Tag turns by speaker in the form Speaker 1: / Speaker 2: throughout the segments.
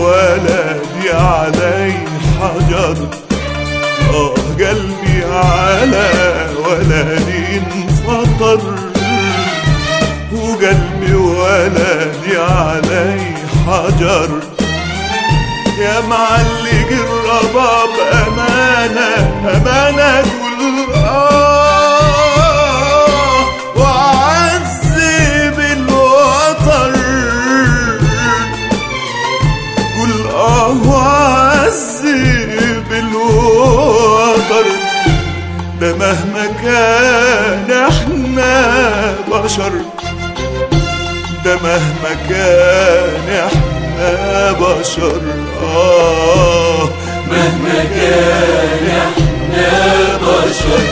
Speaker 1: ولدي علي حجر آه قلبي على ولدي انفطر وقلبي ولدي علي حجر يا معلق الرباب أمانة أمانة قول آه وعذب الوتر قول آه وعذب الوتر ده مهما كان احنا بشر ده مهما كان احنا بشر آه
Speaker 2: مهما كان احنا بشر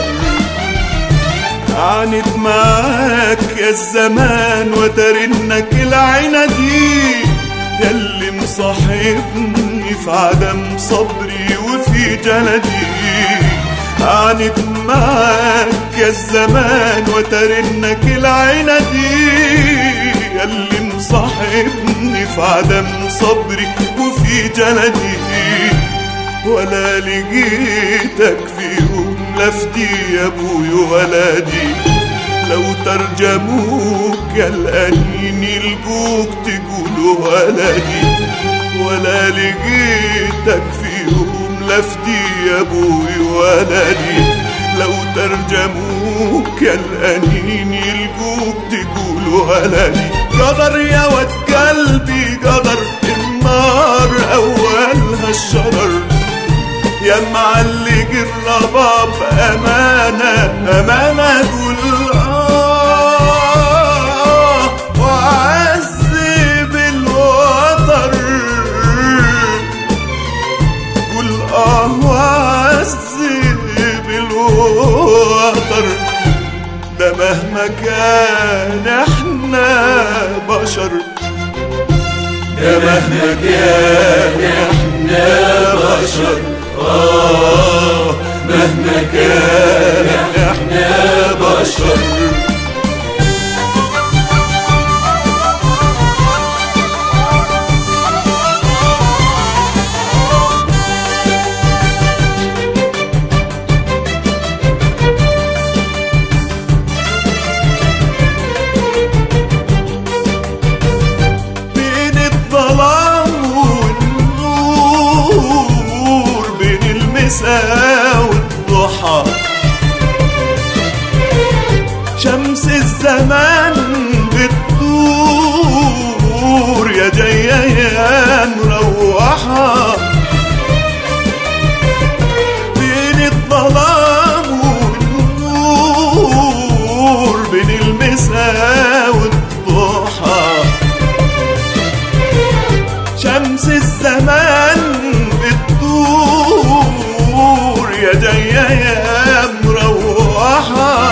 Speaker 1: عانت معاك يا الزمان وترنك العينة دي ياللي مصاحبني في عدم صبري وفي جلدي عانت معاك يا الزمان وترنك العينة دي ياللي مصاحبني في عدم صبري وفي جلدي ولا لقيتك فيهم لفتي يا ابوي ولدي لو ترجموك يا الأنين يلقوك تقولوا ولدي ولا لقيتك فيهم لفتي يا ابوي ولدي لو ترجموك يا الأنين يلقوك تقولوا ولدي قدر يا ود قلبي قدر النار أولها الشرر يا معلق الرباب أمانة أمانة قول آه وعذب الوتر قول آه وعذب الوتر ده مهما كان احنا بشر
Speaker 2: يا مهما كان احنا بشر
Speaker 1: آه
Speaker 2: مهما كان احنا بشر
Speaker 1: بين الظلام والنور بين المساء والضحى شمس الزمان بتدور يا جاية يا مروحة بين الظلام والنور بين المساء والضحى شمس الزمان بتدور يا جاية يا مروحة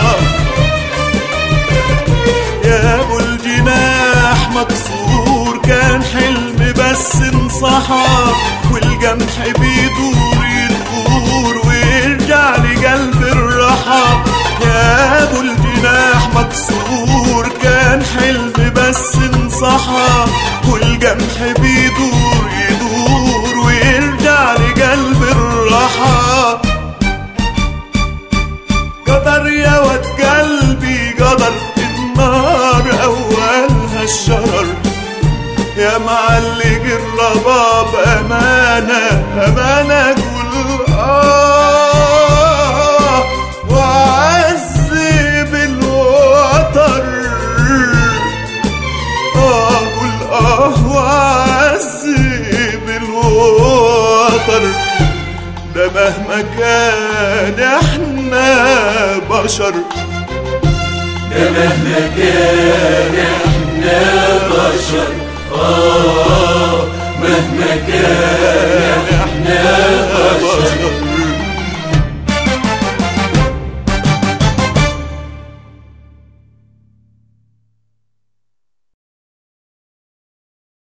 Speaker 1: يا ابو الجناح مكسور كان حلم بس انصحى والجمح بيدور يدور ويرجع لقلب الرحى يا ابو الجناح مكسور كان حلم بس انصحى والجمح بيدور يدور ويرجع لقلب الرحى قدر يا ود قلبي قدر النار أولها الشرر يا معلق الرباب أمانة أمانة قول آه وعذب الوتر آه قول آه وعذب الوتر ده مهما كان احنا بشر
Speaker 2: ده مهما كان احنا بشر آه مهما كان